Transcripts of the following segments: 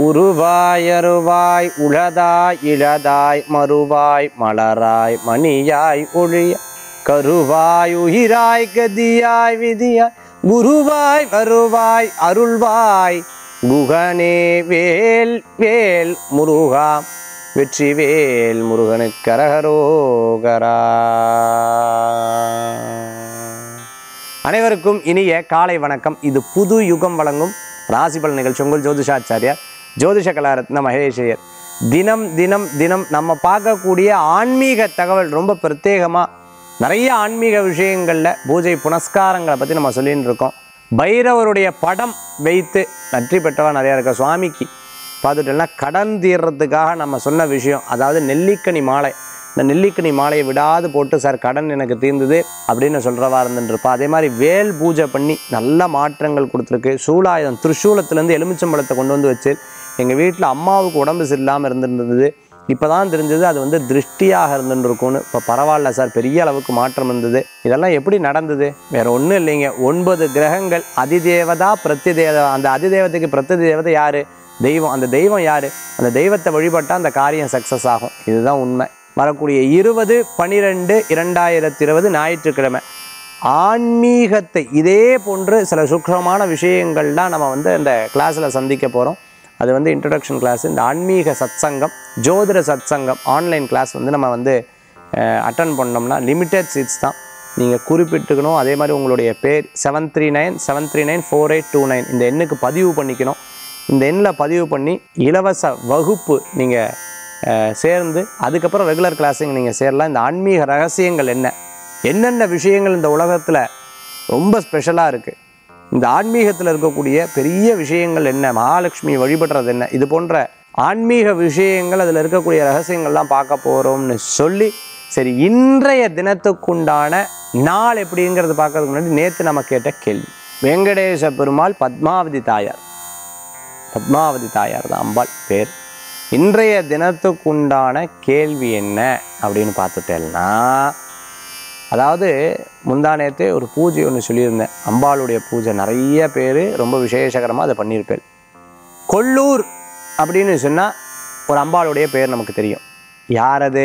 உருவாய் அருவாய் உளதாய் இளதாய் மறுவாய் மலராய் மணியாய் ஒளிய கருவாய் உயிராய் கதியாய் விதியாய் குருவாய் வருவாய் அருள்வாய் குகனே வேல் வேல் முருகா வெற்றிவேல் முருகனுக்கு கரகரோகரா அனைவருக்கும் இனிய காலை வணக்கம் இது புது யுகம் வழங்கும் ராசிபல் நிகழ்ச்சி உங்கள் ஜோதிஷாச்சாரியார் ஜோதிஷ கலாரத்ன மகேஷையர் தினம் தினம் தினம் நம்ம பார்க்கக்கூடிய ஆன்மீக தகவல் ரொம்ப பிரத்யேகமாக நிறைய ஆன்மீக விஷயங்களில் பூஜை புனஸ்காரங்களை பற்றி நம்ம சொல்லின்னு இருக்கோம் பைரவருடைய படம் வைத்து வெற்றி பெற்றவா நிறையா இருக்கா சுவாமிக்கு பார்த்துட்டோம்னா கடன் தீர்றதுக்காக நம்ம சொன்ன விஷயம் அதாவது நெல்லிக்கனி மாலை இந்த நெல்லிக்கனி மாலையை விடாது போட்டு சார் கடன் எனக்கு தீர்ந்தது அப்படின்னு சொல்கிறவா இருந்துருப்பா அதே மாதிரி வேல் பூஜை பண்ணி நல்ல மாற்றங்கள் கொடுத்துருக்கு சூலாயுதம் திருசூலத்துலேருந்து எலுமிச்சம்பழத்தை கொண்டு வந்து வச்சு எங்கள் வீட்டில் அம்மாவுக்கு உடம்பு சரியில்லாமல் இருந்துருந்தது இப்போ தான் தெரிஞ்சது அது வந்து திருஷ்டியாக இருந்துருக்கும்னு இப்போ பரவாயில்ல சார் பெரிய அளவுக்கு மாற்றம் இருந்தது இதெல்லாம் எப்படி நடந்தது வேற ஒன்றும் இல்லைங்க ஒன்பது கிரகங்கள் அதிதேவதா பிரத்திதேவதா அந்த அதிதேவதைக்கு பிரத்திதேவதை யாரு தெய்வம் அந்த தெய்வம் யாரு அந்த தெய்வத்தை வழிபட்டால் அந்த காரியம் சக்ஸஸ் ஆகும் இதுதான் உண்மை வரக்கூடிய இருபது பனிரெண்டு இரண்டாயிரத்தி இருபது ஞாயிற்றுக்கிழமை ஆன்மீகத்தை இதே போன்று சில சுக்ரமான விஷயங்கள்லாம் நம்ம வந்து இந்த கிளாஸில் சந்திக்க போகிறோம் அது வந்து இன்ட்ரடக்ஷன் கிளாஸ் இந்த ஆன்மீக சத்சங்கம் ஜோதிட சத்சங்கம் ஆன்லைன் கிளாஸ் வந்து நம்ம வந்து அட்டன் பண்ணோம்னா லிமிட்டட் சீட்ஸ் தான் நீங்கள் குறிப்பிட்டுக்கணும் அதே மாதிரி உங்களுடைய பேர் seven three nine seven three nine four eight two nine இந்த எண்ணுக்கு பதிவு பண்ணிக்கணும் இந்த எண்ணில் பதிவு பண்ணி இலவச வகுப்பு நீங்கள் சேர்ந்து அதுக்கப்புறம் ரெகுலர் கிளாஸுங்க நீங்கள் சேரலாம் இந்த ஆன்மீக ரகசியங்கள் என்ன என்னென்ன விஷயங்கள் இந்த உலகத்தில் ரொம்ப ஸ்பெஷலாக இருக்குது இந்த ஆன்மீகத்தில் இருக்கக்கூடிய பெரிய விஷயங்கள் என்ன மகாலட்சுமி வழிபடுறது என்ன இது போன்ற ஆன்மீக விஷயங்கள் அதில் இருக்கக்கூடிய ரகசியங்கள்லாம் பார்க்க போகிறோம்னு சொல்லி சரி இன்றைய தினத்துக்குண்டான நாள் எப்படிங்கிறது பார்க்கறதுக்கு முன்னாடி நேற்று நம்ம கேட்ட கேள்வி வெங்கடேச பெருமாள் பத்மாவதி தாயார் பத்மாவதி தாயார் தான் அம்பாள் பேர் இன்றைய தினத்துக்குண்டான கேள்வி என்ன அப்படின்னு பார்த்துட்டேன்னா அதாவது முந்தானேத்தே ஒரு பூஜை ஒன்று சொல்லியிருந்தேன் அம்பாளுடைய பூஜை நிறைய பேர் ரொம்ப விசேஷகரமாக அதை பண்ணியிருப்பேன் கொல்லூர் அப்படின்னு சொன்னால் ஒரு அம்பாளுடைய பேர் நமக்கு தெரியும் யார் அது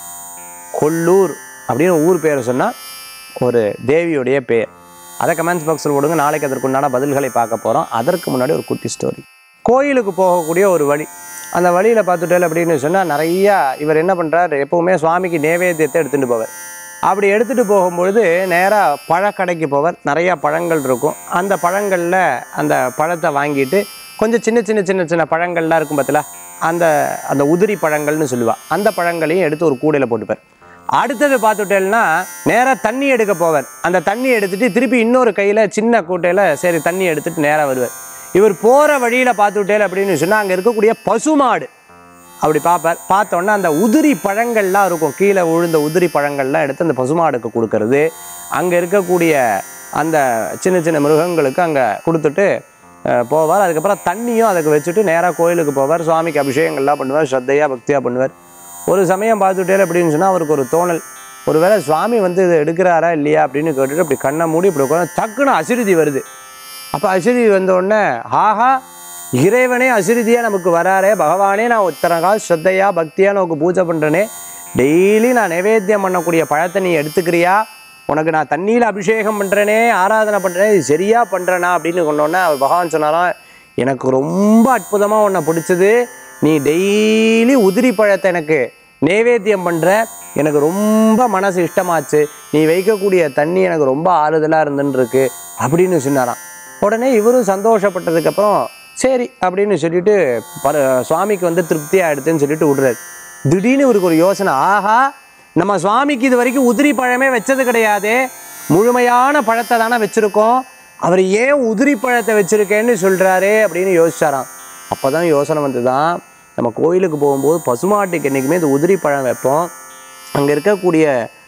கொல்லூர் அப்படின்னு ஊர் பேரை சொன்னால் ஒரு தேவியுடைய பேர் அதை கமெண்ட்ஸ் பாக்ஸில் போடுங்க நாளைக்கு அதற்குண்டான பதில்களை பார்க்க போகிறோம் அதற்கு முன்னாடி ஒரு குட்டி ஸ்டோரி கோயிலுக்கு போகக்கூடிய ஒரு வழி அந்த வழியில் பார்த்துட்டேன் அப்படின்னு சொன்னால் நிறையா இவர் என்ன பண்ணுறாரு எப்போவுமே சுவாமிக்கு நேவேத்தியத்தை எடுத்துகிட்டு போவார் அப்படி எடுத்துகிட்டு போகும்பொழுது நேராக பழக்கடைக்கு போவார் நிறையா பழங்கள் இருக்கும் அந்த பழங்களில் அந்த பழத்தை வாங்கிட்டு கொஞ்சம் சின்ன சின்ன சின்ன சின்ன பழங்கள்லாம் இருக்கும் பார்த்தல அந்த அந்த உதிரி பழங்கள்னு சொல்லுவா அந்த பழங்களையும் எடுத்து ஒரு கூடையில் போட்டுப்பார் அடுத்தது பார்த்துட்டேன்னா நேராக தண்ணி எடுக்க போவார் அந்த தண்ணி எடுத்துட்டு திருப்பி இன்னொரு கையில் சின்ன கூட்டையில் சரி தண்ணி எடுத்துட்டு நேராக வருவார் இவர் போகிற வழியில் பார்த்துட்டேல் அப்படின்னு சொன்னால் அங்கே இருக்கக்கூடிய பசுமாடு அப்படி பார்ப்பார் பார்த்தோன்னா அந்த உதிரி பழங்கள்லாம் இருக்கும் கீழே விழுந்த உதிரி பழங்கள்லாம் எடுத்து அந்த பசுமாடுக்கு கொடுக்கறது அங்கே இருக்கக்கூடிய அந்த சின்ன சின்ன மிருகங்களுக்கு அங்கே கொடுத்துட்டு அஹ், போவார் அதுக்கப்புறம் தண்ணியும் அதுக்கு வச்சுட்டு நேராக கோயிலுக்கு போவார் சுவாமிக்கு அபிஷேகங்கள்லாம் பண்ணுவார் ஸ்ரத்தையாக பக்தியாக பண்ணுவார் ஒரு சமயம் பார்த்துட்டே அப்படின்னு சொன்னால் அவருக்கு ஒரு தோணல் ஒருவேளை சுவாமி வந்து இதை எடுக்கிறாரா இல்லையா அப்படின்னு கேட்டுட்டு அப்படி கண்ணை மூடி இப்படி உட்காந்து டக்குன்னு அசிறுதி வருது அப்போ அசிறுதி வந்த உடனே ஆஹா இறைவனே அசிறுதியாக நமக்கு வராரே பகவானே நான் இத்தனை கால் ஸ்ரத்தையாக பக்தியாக நமக்கு பூஜை பண்ணுறேனே டெய்லி நான் நைவேத்தியம் பண்ணக்கூடிய பழத்தை நீ எடுத்துக்கிறியா உனக்கு நான் தண்ணியில் அபிஷேகம் பண்ணுறேனே ஆராதனை பண்ணுறேனே இது சரியாக பண்ணுறேனா அப்படின்னு கொண்டோன்னே அவர் பகவான் சொன்னாராம் எனக்கு ரொம்ப அற்புதமாக உன்னை பிடிச்சது நீ டெய்லி உதிரி பழத்தை எனக்கு நைவேத்தியம் பண்ணுற எனக்கு ரொம்ப மனசு இஷ்டமாச்சு நீ வைக்கக்கூடிய தண்ணி எனக்கு ரொம்ப ஆறுதலாக இருந்துன்னு இருக்கு அப்படின்னு சொன்னாராம் உடனே இவரும் சந்தோஷப்பட்டதுக்கப்புறம் சரி அப்படின்னு சொல்லிட்டு பர சுவாமிக்கு வந்து திருப்தியாக எடுத்துன்னு சொல்லிட்டு விடுறாரு திடீர்னு இவருக்கு ஒரு யோசனை ஆஹா நம்ம சுவாமிக்கு இது வரைக்கும் உதிரி பழமே வச்சது கிடையாது முழுமையான பழத்தை தானே வச்சுருக்கோம் அவர் ஏன் உதிரி பழத்தை வச்சுருக்கேன்னு சொல்கிறாரே அப்படின்னு யோசிச்சாராம் அப்போ தான் யோசனை வந்து தான் நம்ம கோயிலுக்கு போகும்போது பசுமாட்டுக்கு என்றைக்குமே இந்த உதிரி பழம் வைப்போம் அங்கே இருக்கக்கூடிய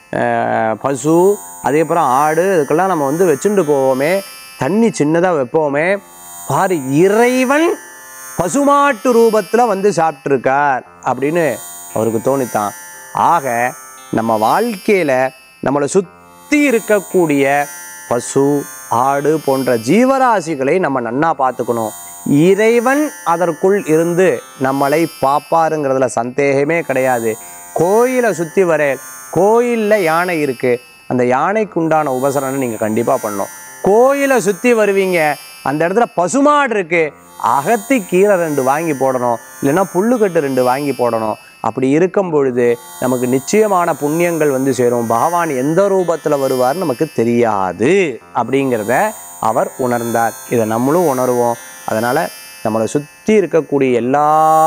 அஹ், பசு அதேப்புறம் ஆடு இதுக்கெல்லாம் நம்ம வந்து வச்சுட்டு போவோமே தண்ணி சின்னதாக வைப்போமே பாரு இறைவன் பசுமாட்டு ரூபத்தில் வந்து சாப்பிட்ருக்கார் அப்படின்னு அவருக்கு தோணித்தான் ஆக நம்ம வாழ்க்கையில் நம்மளை சுற்றி இருக்கக்கூடிய பசு ஆடு போன்ற ஜீவராசிகளை நம்ம நன்னா பார்த்துக்கணும் இறைவன் அதற்குள் இருந்து நம்மளை பாப்பாருங்கிறதுல சந்தேகமே கிடையாது கோயிலை சுற்றி வர கோயிலில் யானை இருக்குது அந்த யானைக்கு உண்டான உபசரணம் நீங்கள் கண்டிப்பாக பண்ணணும் கோயிலை சுற்றி வருவீங்க அந்த இடத்துல பசுமாடு இருக்குது அகத்தி கீரை ரெண்டு வாங்கி போடணும் இல்லைன்னா புல்லுக்கட்டு ரெண்டு வாங்கி போடணும் அப்படி இருக்கும் பொழுது நமக்கு நிச்சயமான புண்ணியங்கள் வந்து சேரும் பகவான் எந்த ரூபத்தில் வருவார் நமக்கு தெரியாது அப்படிங்கிறத அவர் உணர்ந்தார் இதை நம்மளும் உணர்வோம் அதனால் நம்மளை சுற்றி இருக்கக்கூடிய எல்லா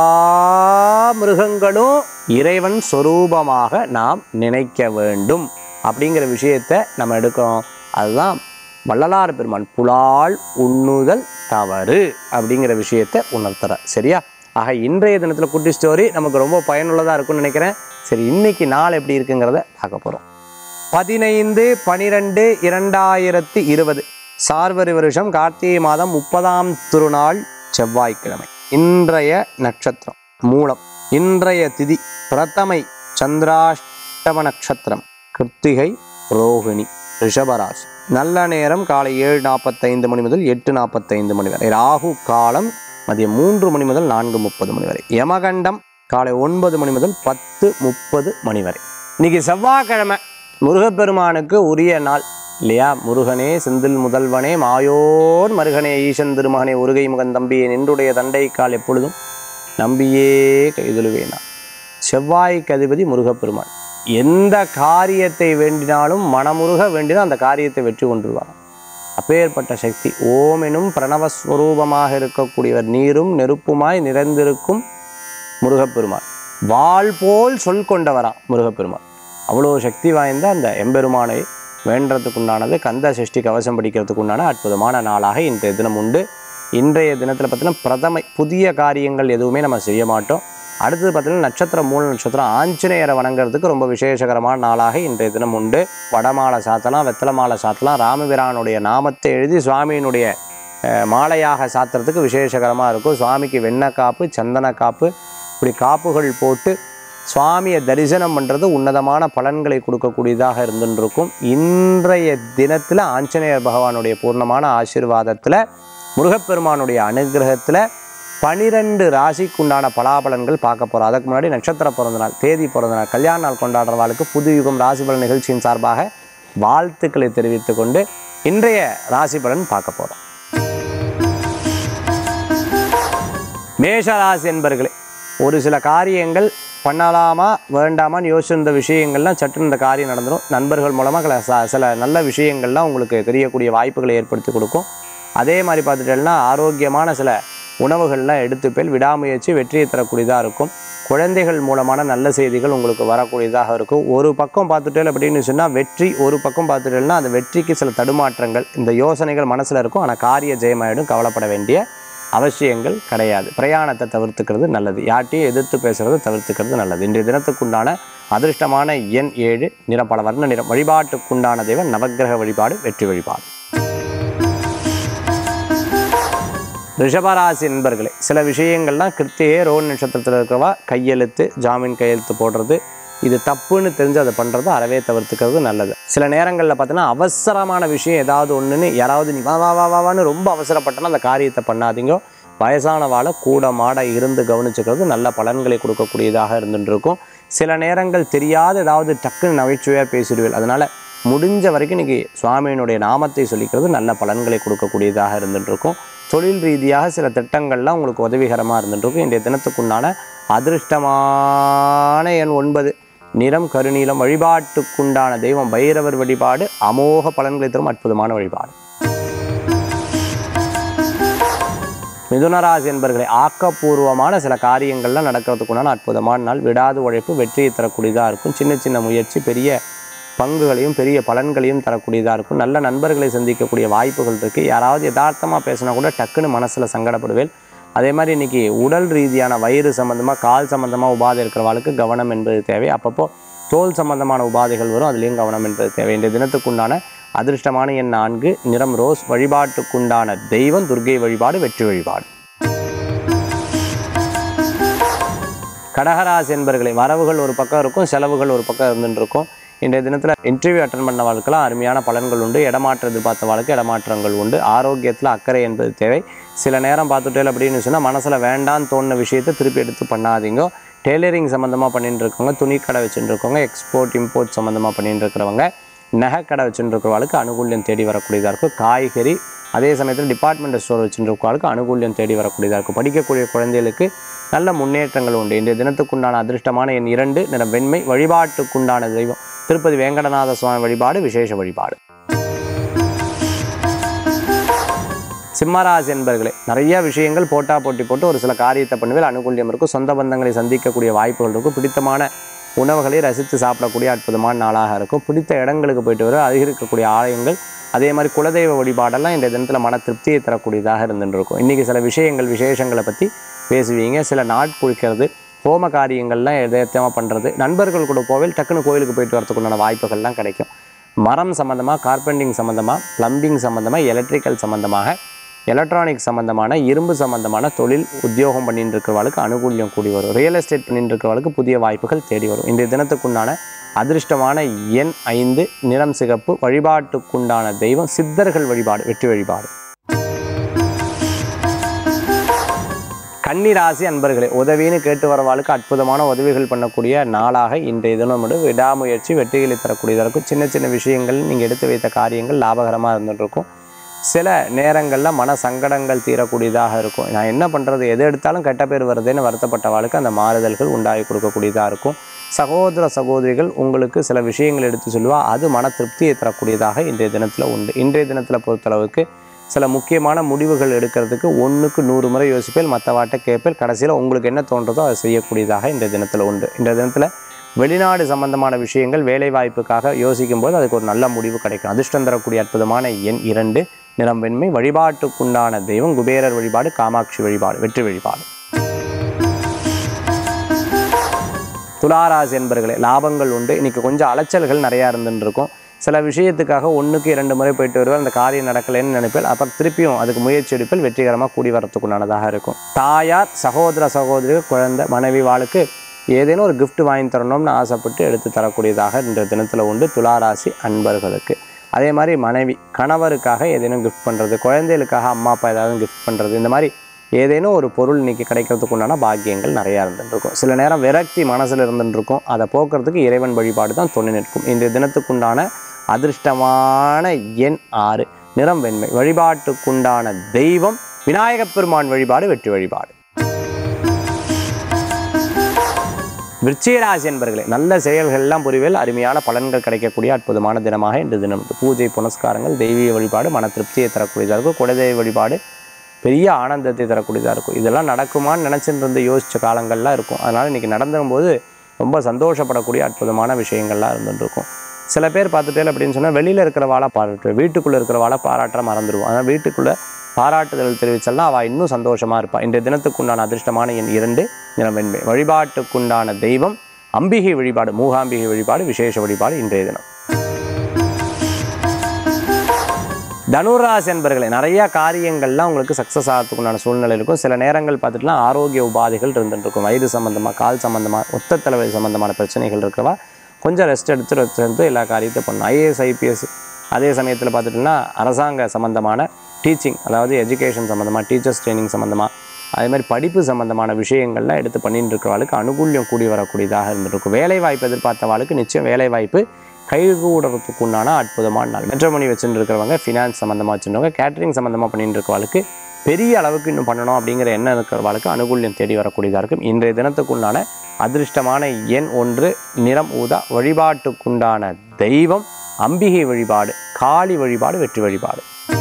மிருகங்களும் இறைவன் சொரூபமாக நாம் நினைக்க வேண்டும் அப்படிங்கிற விஷயத்தை நம்ம எடுக்கிறோம் அதுதான் வள்ளலார் பெருமான் புலால் உண்ணுதல் தவறு அப்படிங்கிற விஷயத்தை உணர்த்துற சரியா ஆக இன்றைய தினத்தில் குட்டி ஸ்டோரி நமக்கு ரொம்ப பயனுள்ளதாக இருக்கும்னு நினைக்கிறேன் சரி இன்னைக்கு நாள் எப்படி இருக்குங்கிறத பார்க்க போகிறோம் பதினைந்து பனிரெண்டு இரண்டாயிரத்தி இருபது சார்வரி வருஷம் கார்த்திகை மாதம் முப்பதாம் திருநாள் செவ்வாய்க்கிழமை இன்றைய நட்சத்திரம் மூலம் இன்றைய திதி பிரதமை சந்திராஷ்டம நட்சத்திரம் கிருத்திகை ரோகிணி ரிஷபராசி நல்ல நேரம் காலை ஏழு நாற்பத்தைந்து மணி முதல் எட்டு நாற்பத்தைந்து மணி வரை ராகு காலம் மதியம் மூன்று மணி முதல் நான்கு முப்பது மணி வரை யமகண்டம் காலை ஒன்பது மணி முதல் பத்து முப்பது மணி வரை இன்னைக்கு செவ்வாய்க்கிழமை முருகப்பெருமானுக்கு உரிய நாள் இல்லையா முருகனே செந்தில் முதல்வனே மாயோன் மருகனே ஈசன் திருமகனே உருகை முகன் தம்பியே நின்றுடைய தண்டை கால் எப்பொழுதும் நம்பியே கைதொழுவேனா செவ்வாய்க்கு அதிபதி முருகப்பெருமான் எந்த காரியத்தை வேண்டினாலும் மனமுருக வேண்டினால் அந்த காரியத்தை வெற்றி கொண்டுருவாங்க அப்பேற்பட்ட சக்தி ஓம் எனும் பிரணவஸ்வரூபமாக இருக்கக்கூடியவர் நீரும் நெருப்புமாய் நிறைந்திருக்கும் முருகப்பெருமான் வாள் போல் சொல் கொண்டவராம் முருகப்பெருமான் அவ்வளோ சக்தி வாய்ந்த அந்த எம்பெருமானை வேண்டறதுக்கு உண்டானது கந்த சஷ்டி கவசம் படிக்கிறதுக்கு உண்டான அற்புதமான நாளாக இன்றைய தினம் உண்டு இன்றைய தினத்தில் பார்த்தீங்கன்னா பிரதமை புதிய காரியங்கள் எதுவுமே நம்ம செய்ய மாட்டோம் அடுத்தது பார்த்தீங்கன்னா நட்சத்திரம் மூல நட்சத்திரம் ஆஞ்சநேயரை வணங்குறதுக்கு ரொம்ப விசேஷகரமான நாளாக இன்றைய தினம் உண்டு வடமாலை சாத்தலாம் வெத்தலை மாலை சாத்தலாம் ராமபிரானுடைய நாமத்தை எழுதி சுவாமியினுடைய அஹ், மாலையாக சாத்துறதுக்கு விசேஷகரமாக இருக்கும் சுவாமிக்கு வெண்ணெய் காப்பு சந்தன காப்பு இப்படி காப்புகள் போட்டு சுவாமியை தரிசனம் பண்ணுறது உன்னதமான பலன்களை கொடுக்கக்கூடியதாக இருந்துருக்கும் இன்றைய தினத்தில் ஆஞ்சநேயர் பகவானுடைய பூர்ணமான ஆசீர்வாதத்தில் முருகப்பெருமானுடைய அனுகிரகத்தில் பனிரெண்டு ராசிக்குண்டான பலாபலன்கள் பார்க்க போகிறோம் அதுக்கு முன்னாடி நட்சத்திர பிறந்த நாள் தேதி பிறந்த நாள் கல்யாண நாள் கொண்டாடுறவாளுக்கு புது யுகம் ராசி பலன் நிகழ்ச்சியின் சார்பாக வாழ்த்துக்களை தெரிவித்துக் கொண்டு இன்றைய ராசி பலன் பார்க்க போகிறோம் மேஷராசி என்பர்களே ஒரு சில காரியங்கள் பண்ணலாமா வேண்டாமான்னு யோசிச்சிருந்த விஷயங்கள்லாம் சட்டுன்னு இந்த காரியம் நடந்துடும் நண்பர்கள் மூலமாக சில- சில நல்ல விஷயங்கள்லாம் உங்களுக்கு தெரியக்கூடிய வாய்ப்புகளை ஏற்படுத்தி கொடுக்கும் அதே மாதிரி பார்த்துட்டேன்னா ஆரோக்கியமான சில உணவுகள்லாம் எடுத்துப்பேல் விடாமுயற்சி வெற்றியை தரக்கூடியதாக இருக்கும் குழந்தைகள் மூலமான நல்ல செய்திகள் உங்களுக்கு வரக்கூடியதாக இருக்கும் ஒரு பக்கம் பார்த்துட்டேல் அப்படின்னு சொன்னால் வெற்றி ஒரு பக்கம் பார்த்துட்டேன்னா அந்த வெற்றிக்கு சில தடுமாற்றங்கள் இந்த யோசனைகள் மனசில் இருக்கும் ஆனால் காரிய ஜெயமாயிடும் கவலைப்பட வேண்டிய அவசியங்கள் கிடையாது பிரயாணத்தை தவிர்த்துக்கிறது நல்லது யார்ட்டையும் எதிர்த்து பேசுறது தவிர்த்துக்கிறது நல்லது இன்றைய தினத்துக்குண்டான அதிர்ஷ்டமான எண் ஏழு நிறம் பல வர்ண நிறம் வழிபாட்டுக்குண்டான தெய்வம் நவக்கிரக வழிபாடு வெற்றி வழிபாடு ரிஷபராசி நண்பர்களே சில விஷயங்கள்லாம் கிருத்தியே ரோன் நட்சத்திரத்தில் இருக்கிறவா கையெழுத்து ஜாமீன் கையெழுத்து போடுறது இது தப்புன்னு தெரிஞ்சு அதை பண்ணுறது அறவே தவிர்த்துக்கிறது நல்லது சில நேரங்களில் பார்த்தீங்கன்னா அவசரமான விஷயம் ஏதாவது ஒன்றுன்னு யாராவது நீ வா வா வா வா வான்னு ரொம்ப அவசரப்பட்டனா அந்த காரியத்தை பண்ணாதீங்க வயசானவாளை கூட மாட இருந்து கவனிச்சுக்கிறது நல்ல பலன்களை கொடுக்கக்கூடியதாக இருந்துட்டு இருக்கும் சில நேரங்கள் தெரியாத ஏதாவது டக்குன்னு நகைச்சுவையாக பேசிடுவேன் அதனால் முடிஞ்ச வரைக்கும் இன்னைக்கு சுவாமியினுடைய நாமத்தை சொல்லிக்கிறது நல்ல பலன்களை கொடுக்கக்கூடியதாக இருந்துட்டு இருக்கும் தொழில் ரீதியாக சில திட்டங்கள்லாம் உங்களுக்கு உதவிகரமாக இருந்துட்டு இருக்கும் இன்றைய தினத்துக்குண்டான அதிர்ஷ்டமான எண் ஒன்பது நிறம் கருநீலம் வழிபாட்டுக்குண்டான தெய்வம் பைரவர் வழிபாடு அமோக பலன்களை தரும் அற்புதமான வழிபாடு மிதுனராசி என்பர்களை ஆக்கப்பூர்வமான சில காரியங்கள்லாம் நடக்கிறதுக்குண்டான அற்புதமான நாள் விடாது உழைப்பு வெற்றியை தரக்கூடியதாக இருக்கும் சின்ன சின்ன முயற்சி பெரிய பங்குகளையும் பெரிய பலன்களையும் தரக்கூடியதாக இருக்கும் நல்ல நண்பர்களை சந்திக்கக்கூடிய வாய்ப்புகள் இருக்குது யாராவது யதார்த்தமாக பேசினா கூட டக்குன்னு மனசில் சங்கடப்படுவேன் அதே மாதிரி இன்னைக்கு உடல் ரீதியான வயிறு சம்மந்தமாக கால் சம்மந்தமாக உபாதை இருக்கிறவாளுக்கு கவனம் என்பது தேவை அப்பப்போ தோல் சம்பந்தமான உபாதைகள் வரும் அதுலேயும் கவனம் என்பது தேவை இன்றைய தினத்துக்குண்டான அதிர்ஷ்டமான எண் நான்கு நிறம் ரோஸ் வழிபாட்டுக்குண்டான தெய்வம் துர்க்கை வழிபாடு வெற்றி வழிபாடு கடகராசி என்பர்களை வரவுகள் ஒரு பக்கம் இருக்கும் செலவுகள் ஒரு பக்கம் இருந்துட்டு இருக்கும் இன்றைய தினத்தில் இன்டர்வியூ அட்டன் பண்ண வாழ்க்கெல்லாம் அருமையான பலன்கள் உண்டு இடமாற்ற எதிர்பார்த்த வாழ்க்கை இடமாற்றங்கள் உண்டு ஆரோக்கியத்தில் அக்கறை என்பது தேவை சில நேரம் பார்த்துட்டே அப்படின்னு சொன்னால் மனசில் வேண்டான்னு தோணுன விஷயத்தை திருப்பி எடுத்து பண்ணாதீங்க டெய்லரிங் சம்மந்தமாக பண்ணிட்டு இருக்கவங்க துணி கடை வச்சுட்டு இருக்கவங்க எக்ஸ்போர்ட் இம்போர்ட் சம்மந்தமாக பண்ணிட்டு இருக்கிறவங்க நகை கடை வச்சுட்டு இருக்கிறவங்களுக்கு அனுகூல்யம் தேடி வரக்கூடியதாக இருக்கும் காய்கறி அதே சமயத்தில் டிபார்ட்மெண்ட் ஸ்டோர் வச்சுட்டு இருக்கிறவங்களுக்கு அனுகூல்யம் தேடி வரக்கூடியதாக இருக்கும் படிக்கக்கூடிய குழந்தைகளுக்கு நல்ல முன்னேற்றங்கள் உண்டு இன்றைய தினத்துக்குண்டான அதிர்ஷ்டமான எண் இரண்டு நிறம் வெண்மை வழிபாட்டுக்குண்டான தெய்வம் திருப்பதி வேங்கடநாத சுவாமி வழிபாடு விசேஷ வழிபாடு சிம்மராசி என்பர்களே நிறைய விஷயங்கள் போட்டா போட்டி போட்டு ஒரு சில காரியத்தை பண்ணுவேல் அனுகூல்யம் இருக்கும் சொந்த பந்தங்களை சந்திக்கக்கூடிய வாய்ப்புகள் இருக்கும் பிடித்தமான உணவுகளை ரசித்து சாப்பிடக்கூடிய அற்புதமான நாளாக இருக்கும் பிடித்த இடங்களுக்கு போயிட்டு வர அதிகரிக்கக்கூடிய ஆலயங்கள் அதே மாதிரி குலதெய்வ வழிபாடெல்லாம் இந்த தினத்தில் மன திருப்தியை தரக்கூடியதாக இருந்துட்டு இருக்கும் இன்றைக்கி சில விஷயங்கள் விசேஷங்களை பற்றி பேசுவீங்க சில நாட் குளிக்கிறது ஹோம காரியங்கள்லாம் எதார்த்தமாக பண்ணுறது நண்பர்கள் கூட போவேல் டக்குன்னு கோயிலுக்கு போயிட்டு வரதுக்குண்டான வாய்ப்புகள்லாம் கிடைக்கும் மரம் சம்மந்தமாக கார்பெண்டிங் சம்மந்தமாக ப்ளம்பிங் சம்மந்தமாக எலக்ட்ரிக்கல் சம்மந்தமாக எலக்ட்ரானிக் சம்மந்தமான இரும்பு சம்மந்தமான தொழில் உத்தியோகம் பண்ணிட்டு இருக்கிறவளுக்கு அனுகூல்யம் கூடி வரும் ரியல் எஸ்டேட் பண்ணிட்டு இருக்கிறவளுக்கு புதிய வாய்ப்புகள் தேடி வரும் இன்றைய தினத்துக்குண்டான அதிர்ஷ்டமான எண் ஐந்து நிறம் சிகப்பு வழிபாட்டுக்குண்டான தெய்வம் சித்தர்கள் வழிபாடு வெற்றி வழிபாடு கன்னிராசி அன்பர்களே உதவின்னு கேட்டு வரவாளுக்கு அற்புதமான உதவிகள் பண்ணக்கூடிய நாளாக இன்றைய தினம் வந்து விடாமுயற்சி வெற்றிகளை தரக்கூடியதாக இருக்கும் சின்ன சின்ன விஷயங்கள் நீங்கள் எடுத்து வைத்த காரியங்கள் லாபகரமாக இருந்துட்டு இருக்கும் சில நேரங்களில் மன சங்கடங்கள் தீரக்கூடியதாக இருக்கும் நான் என்ன பண்ணுறது எது எடுத்தாலும் கெட்ட பேர் வருதுன்னு வருத்தப்பட்டவாளுக்கு அந்த மாறுதல்கள் உண்டாகி கொடுக்கக்கூடியதாக இருக்கும் சகோதர சகோதரிகள் உங்களுக்கு சில விஷயங்கள் எடுத்து சொல்லுவா அது மன திருப்தியை தரக்கூடியதாக இன்றைய தினத்தில் உண்டு இன்றைய தினத்தில் பொறுத்தளவுக்கு சில முக்கியமான முடிவுகள் எடுக்கிறதுக்கு ஒன்றுக்கு நூறு முறை யோசிப்பேல் மற்றவாட்ட கேட்பேல் கடைசியில் உங்களுக்கு என்ன தோன்றதோ அதை செய்யக்கூடியதாக இன்றைய தினத்தில் உண்டு இன்றைய தினத்தில் வெளிநாடு சம்பந்தமான விஷயங்கள் வேலை வாய்ப்புக்காக யோசிக்கும் போது அதுக்கு ஒரு நல்ல முடிவு கிடைக்கும் அதிர்ஷ்டம் தரக்கூடிய அற்புதமான எண் இரண்டு நிறம் வெண்மை வழிபாட்டுக்குண்டான தெய்வம் குபேரர் வழிபாடு காமாட்சி வழிபாடு வெற்றி வழிபாடு துளாராசி என்பர்களே லாபங்கள் உண்டு இன்னைக்கு கொஞ்சம் அலைச்சல்கள் நிறையா இருந்துட்டு இருக்கும் சில விஷயத்துக்காக ஒன்றுக்கு இரண்டு முறை போயிட்டு வருவேன் அந்த காரியம் நடக்கலைன்னு நினைப்பேன் அப்புறம் திருப்பியும் அதுக்கு முயற்சி எடுப்பில் வெற்றிகரமாக கூடி வரத்துக்குண்டானதாக இருக்கும் தாயார் சகோதர சகோதரிகள் குழந்தை மனைவி வாளுக்கு ஏதேனும் ஒரு gift வாங்கி தரணும்னு ஆசைப்பட்டு எடுத்து தரக்கூடியதாக இந்த தினத்தில் உண்டு துளாராசி அன்பர்களுக்கு அதே மாதிரி மனைவி கணவருக்காக ஏதேனும் கிஃப்ட் பண்ணுறது குழந்தைகளுக்காக அம்மா அப்பா ஏதாவது கிஃப்ட் பண்ணுறது இந்த மாதிரி ஏதேனும் ஒரு பொருள் இன்னைக்கு கிடைக்கிறதுக்கு உண்டான பாக்கியங்கள் நிறையா இருந்துட்டு இருக்கும் சில நேரம் விரக்தி மனசில் இருந்துட்டு இருக்கும் அதை போக்குறதுக்கு இறைவன் வழிபாடு தான் துணை நிற்கும் இன்றைய தினத்துக்குண்டான அதிர்ஷ்டமான எண் ஆறு நிறம் வெண்மை வழிபாட்டுக்குண்டான தெய்வம் விநாயகப் பெருமான் வழிபாடு வெற்றி வழிபாடு விருச்சிகராசி என்பர்களே நல்ல செயல்கள் எல்லாம் புரிவேல் அருமையான பலன்கள் கிடைக்கக்கூடிய அற்புதமான தினமாக இன்று தினம் உண்டு. பூஜை புனஸ்காரங்கள் தெய்வீக வழிபாடு மன திருப்தியை தரக்கூடியதாக இருக்கும் குலதெய்வ வழிபாடு பெரிய ஆனந்தத்தை தரக்கூடியதாக இருக்கும் இதெல்லாம் நடக்குமான்னு நினச்சிட்டு இருந்து யோசித்த காலங்கள்லாம் இருக்கும் அதனால் இன்றைக்கி நடந்தும்போது ரொம்ப சந்தோஷப்படக்கூடிய அற்புதமான விஷயங்கள்லாம் இருந்துட்டு இருக்கும் சில பேர் பார்த்துட்டே அப்படின்னு சொன்னால் வெளியில் இருக்கிற வாழை பாராட்டு வீட்டுக்குள்ளே இருக்கிற வாழை பாராட்டுற மறந்துடுவோம் அதனால் வீட்டுக்குள்ளே பாராட்டுதல் தெரிவிச்சல்னா அவள் இன்னும் சந்தோஷமாக இருப்பாள் இன்றைய தினத்துக்குண்டான அதிர்ஷ்டமான எண் இரண்டு நிறம் வெண்மை வழிபாட்டுக்குண்டான தெய்வம் அம்பிகை வழிபாடு மூகாம்பிகை வழிபாடு விசேஷ வழிபாடு இன்றைய தினம் தனுராசி என்பர்களே நிறைய காரியங்கள்லாம் உங்களுக்கு சக்ஸஸ் ஆகிறதுக்குண்டான சூழ்நிலை இருக்கும் சில நேரங்கள் பார்த்துட்டுலாம் ஆரோக்கிய உபாதைகள் இருந்துட்டு இருக்கும் வயிறு சம்மந்தமாக கால் சம்மந்தமாக ஒத்த தலைவலி சம்மந்தமான பிரச்சனைகள் இருக்கிறவா கொஞ்சம் ரெஸ்ட் எடுத்து ரெஸ்ட் எடுத்து எல்லா காரியத்தையும் பண்ணணும் ஐஏஎஸ் ஐபிஎஸ் அதே சமயத்தில் பார்த்துட்டோம்னா அரசாங்க சம்மந்தமான டீச்சிங் அதாவது எஜுகேஷன் சம்மந்தமாக டீச்சர்ஸ் ட்ரைனிங் சம்மந்தமாக அதே மாதிரி படிப்பு சம்மந்தமான விஷயங்கள்லாம் எடுத்து பண்ணிட்டு இருக்கிறவாளுக்கு அனுகூல்யம் கூடி வரக்கூடியதாக இருந்துருக்கும் வேலை வாய்ப்பு எதிர்பார்த்தவாளுக்கு நிச்சயம் வேலை வாய்ப்பு கைகூடுறதுக்கு உண்டான அற்புதமான நாள் மெட்ரோமணி வச்சுட்டு இருக்கிறவங்க ஃபினான்ஸ் சம்மந்தமாக வச்சுருக்கவங்க கேட்டரிங் சம்மந்தமாக பண்ணிட்டு இருக்கவாளுக்கு பெரிய அளவுக்கு இன்னும் பண்ணணும் அப்படிங்கிற எண்ணம் இருக்கிறவாளுக்கு அனுகூல்யம் தேடி வரக்கூடியதாக இருக்கும் இன்றைய தினத்துக்குண்டான அதிர்ஷ்டமான எண் ஒன்று நிறம் ஊதா வழிபாட்டுக்குண்டான தெய்வம் அம்பிகை வழிபாடு காளி வழிபாடு வெற்றி வழிபாடு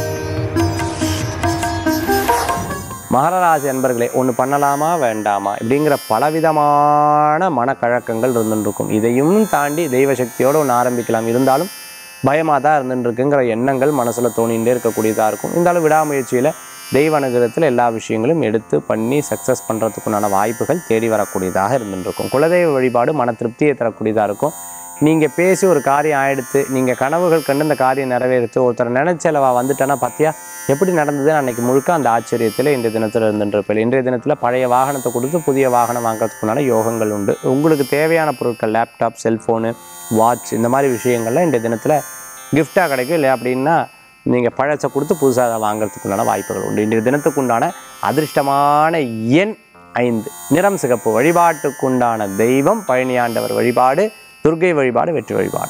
மகரராசி அன்பர்களே ஒன்று பண்ணலாமா வேண்டாமா இப்படிங்கிற பலவிதமான மனக்கழக்கங்கள் இருந்துட்டு இருக்கும் இதையும் தாண்டி தெய்வ சக்தியோடு ஒன்று ஆரம்பிக்கலாம் இருந்தாலும் பயமாக தான் இருந்துட்டு இருக்குங்கிற எண்ணங்கள் மனசில் தோணிகிட்டே இருக்கக்கூடியதாக இருக்கும் இருந்தாலும் விடாமுயற்சியில் தெய்வ அனுகிரகத்தில் எல்லா விஷயங்களும் எடுத்து பண்ணி சக்ஸஸ் பண்ணுறதுக்குண்டான வாய்ப்புகள் தேடி வரக்கூடியதாக இருந்துட்டு இருக்கும் குலதெய்வ வழிபாடு மன திருப்தியை தரக்கூடியதாக இருக்கும் நீங்கள் பேசி ஒரு காரியம் ஆயிடுத்து நீங்கள் கனவுகள் கண்டு இந்த காரியம் நிறைவேறுத்து ஒருத்தர் நினைச்சலவா வந்துட்டேன்னா பார்த்தியா எப்படி நடந்தது அன்னைக்கு முழுக்க அந்த ஆச்சரியத்தில் இன்றைய தினத்தில் இருந்துருப்பேன் இன்றைய தினத்தில் பழைய வாகனத்தை கொடுத்து புதிய வாகனம் வாங்குறதுக்குண்டான யோகங்கள் உண்டு உங்களுக்கு தேவையான பொருட்கள் லேப்டாப் செல்ஃபோனு வாட்ச் இந்த மாதிரி விஷயங்கள்லாம் இன்றைய தினத்தில் கிஃப்டாக கிடைக்கும் இல்லை அப்படின்னா நீங்கள் பழசை கொடுத்து புதுசாக அதை வாங்குறதுக்குண்டான வாய்ப்புகள் உண்டு இன்றைய தினத்துக்கு உண்டான அதிர்ஷ்டமான எண் ஐந்து நிறம் சிகப்பு வழிபாட்டுக்குண்டான தெய்வம் பழனியாண்டவர் வழிபாடு துர்க்கை வழிபாடு வெற்றி வழிபாடு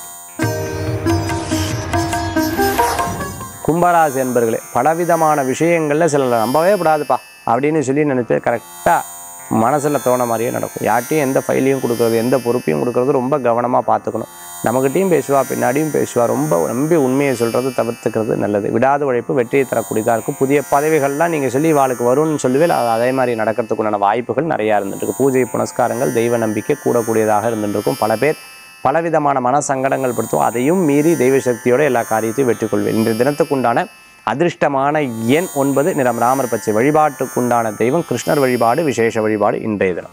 கும்பராசி என்பர்களே பலவிதமான விஷயங்களில் சிலர் நம்பவே கூடாதுப்பா அப்படின்னு சொல்லி நினைச்சு கரெக்டாக மனசில் தோண மாதிரியே நடக்கும் யார்ட்டையும் எந்த ஃபைலையும் கொடுக்குறது எந்த பொறுப்பையும் கொடுக்குறது ரொம்ப கவனமாக பார்த்துக்கணும் நம்மகிட்டையும் பேசுவா பின்னாடியும் பேசுவா ரொம்ப நம்பி உண்மையை சொல்கிறது தவிர்த்துக்கிறது நல்லது விடாத உழைப்பு வெற்றியை தரக்கூடியதாக இருக்கும் புதிய பதவிகள்லாம் நீங்கள் சொல்லி வாழ்க்கை வரும்னு சொல்லுவேன் அது அதே மாதிரி நடக்கிறதுக்குண்டான வாய்ப்புகள் நிறையா இருந்துட்டு பூஜை புனஸ்காரங்கள் தெய்வ நம்பிக்கை கூடக்கூடியதாக இருந்துட்டு இருக்கும் பல பேர் பலவிதமான மன சங்கடங்கள் படுத்தும் அதையும் மீறி தெய்வ சக்தியோட எல்லா காரியத்தையும் வெற்றி கொள்வேன் இன்றைய தினத்துக்குண்டான அதிர்ஷ்டமான எண் ஒன்பது நிறம் ராமர் பச்சை வழிபாட்டுக்குண்டான தெய்வம் கிருஷ்ணர் வழிபாடு விசேஷ வழிபாடு இன்றைய தினம்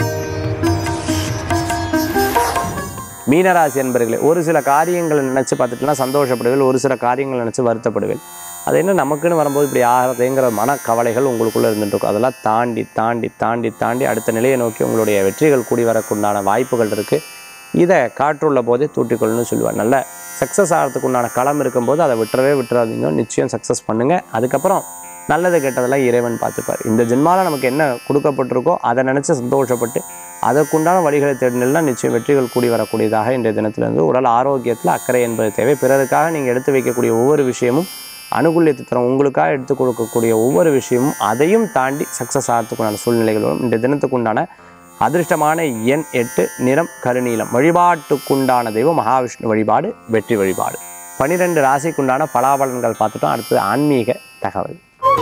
மீனராசி என்பர்களே ஒரு சில காரியங்களை நினச்சி பார்த்துட்டுனா சந்தோஷப்படுவேன் ஒரு சில காரியங்களை நினச்சி வருத்தப்படுவேன் அது என்ன நமக்குன்னு வரும்போது இப்படி ஆகிறதுங்கிற மனக்கவலைகள் உங்களுக்குள்ளே இருந்துட்டு இருக்கும் அதெல்லாம் தாண்டி தாண்டி தாண்டி தாண்டி அடுத்த நிலையை நோக்கி உங்களுடைய வெற்றிகள் கூடி வரக்குண்டான வாய்ப்புகள் இருக்குது இதை காற்றுள்ள போதே தூட்டிக்கொள்ளணும்னு சொல்லுவார் நல்ல சக்ஸஸ் ஆகிறதுக்கு உண்டான களம் இருக்கும்போது அதை விட்டுறவே விட்டுறாதீங்க நிச்சயம் சக்ஸஸ் பண்ணுங்கள் அதுக்கப்புறம் நல்லது கெட்டதெல்லாம் இறைவன் பார்த்துப்பார் இந்த ஜென்மாவில் நமக்கு என்ன கொடுக்கப்பட்டிருக்கோ அதை நினச்சி சந்தோஷப்பட்டு அதற்குண்டான வழிகளை தேடினா நிச்சயம் வெற்றிகள் கூடி வரக்கூடியதாக இன்றைய தினத்திலிருந்து உடல் ஆரோக்கியத்தில் அக்கறை என்பது தேவை பிறருக்காக நீங்கள் எடுத்து வைக்கக்கூடிய ஒவ்வொரு விஷயமும் அனுகூலியத்தை தரும் உங்களுக்காக எடுத்து கொடுக்கக்கூடிய ஒவ்வொரு விஷயமும் அதையும் தாண்டி சக்ஸஸ் ஆகிறதுக்குண்டான சூழ்நிலைகள் வரும் இன்றைய தினத்துக்குண்டான அதிர்ஷ்டமான எண் எட்டு நிறம் கருநீலம் வழிபாட்டுக்குண்டான தெய்வம் மகாவிஷ்ணு வழிபாடு வெற்றி வழிபாடு பனிரெண்டு ராசிக்குண்டான பலாபலன்கள் பார்த்துட்டோம் அடுத்தது ஆன்மீக தகவல்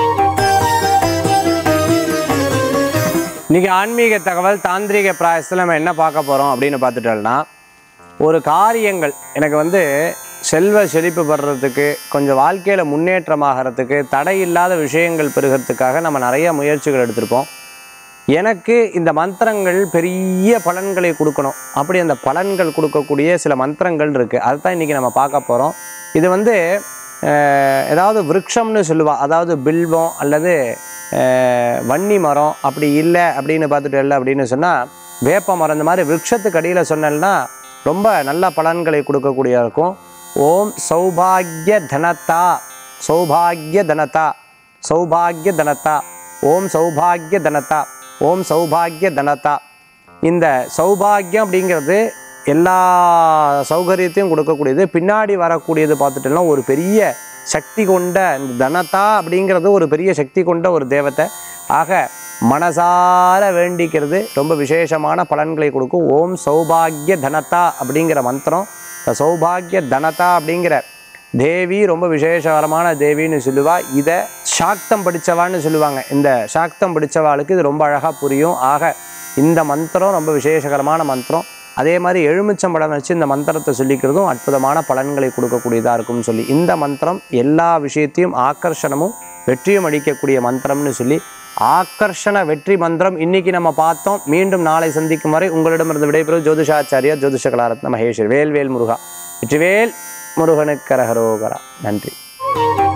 இன்னைக்கு ஆன்மீக தகவல் தாந்திரிக பிராயசத்தில் நம்ம என்ன பார்க்க போகிறோம் அப்படின்னு பார்த்துட்டோம்னா ஒரு காரியங்கள் எனக்கு வந்து செல்வ செழிப்பு பெறுறதுக்கு கொஞ்சம் வாழ்க்கையில் முன்னேற்றமாகறதுக்கு தடை இல்லாத விஷயங்கள் பெறுகிறதுக்காக நம்ம நிறைய முயற்சிகள் எடுத்திருப்போம் எனக்கு இந்த மந்திரங்கள் பெரிய பலன்களை கொடுக்கணும் அப்படி அந்த பலன்கள் கொடுக்கக்கூடிய சில மந்திரங்கள் இருக்குது அதுதான் இன்றைக்கி நம்ம பார்க்க போகிறோம் இது வந்து அஹ், ஏதாவது விருட்சம்னு சொல்லுவா அதாவது பில்வம் அல்லது அஹ், வன்னி மரம் அப்படி இல்லை அப்படின்னு பார்த்துட்டு இல்லை அப்படின்னு சொன்னால் வேப்ப மரம் இந்த மாதிரி விருட்சத்துக்கு அடியில் சொன்னேன்னா ரொம்ப நல்ல பலன்களை கொடுக்கக்கூடிய இருக்கும் ஓம் சௌபாகிய தனதா சௌபாகிய தனதா சௌபாகிய தனதா ஓம் சௌபாகிய தனதா ஓம் சௌபாகிய தனதா இந்த சௌபாகியம் அப்படிங்கிறது எல்லா சௌகரியத்தையும் கொடுக்கக்கூடியது பின்னாடி வரக்கூடியது பார்த்துட்டோம்னா ஒரு பெரிய சக்தி கொண்ட இந்த தனதா அப்படிங்கிறது ஒரு பெரிய சக்தி கொண்ட ஒரு தேவத்தை ஆக மனசார வேண்டிக்கிறது ரொம்ப விசேஷமான பலன்களை கொடுக்கும் ஓம் சௌபாகிய தனதா அப்படிங்கிற மந்திரம் இந்த சௌபாகிய தனதா அப்படிங்கிற தேவி ரொம்ப விசேஷகரமான தேவின்னு சொல்லுவா இதை சாக்தம் படித்தவான்னு சொல்லுவாங்க இந்த சாக்தம் படித்தவாளுக்கு இது ரொம்ப அழகாக புரியும் ஆக இந்த மந்திரம் ரொம்ப விசேஷகரமான மந்திரம் அதே மாதிரி எலுமிச்சம்பழம் வச்சு இந்த மந்திரத்தை சொல்லிக்கிறதும் அற்புதமான பலன்களை கொடுக்கக்கூடியதாக இருக்கும்னு சொல்லி இந்த மந்திரம் எல்லா விஷயத்தையும் ஆக்கர்ஷணமும் வெற்றியும் அளிக்கக்கூடிய மந்திரம்னு சொல்லி ஆக்கர்ஷண வெற்றி மந்திரம் இன்னைக்கு நம்ம பார்த்தோம் மீண்டும் நாளை சந்திக்கும் வரை உங்களிடமிருந்து விடைபெறும் ஜோதிஷாச்சாரியா ஜோதிஷ கலாரத்ன மகேஸ்வர் வேல்வேல் முருகா வெற்றிவேல் முருகனுக்கரகரோகரா நன்றி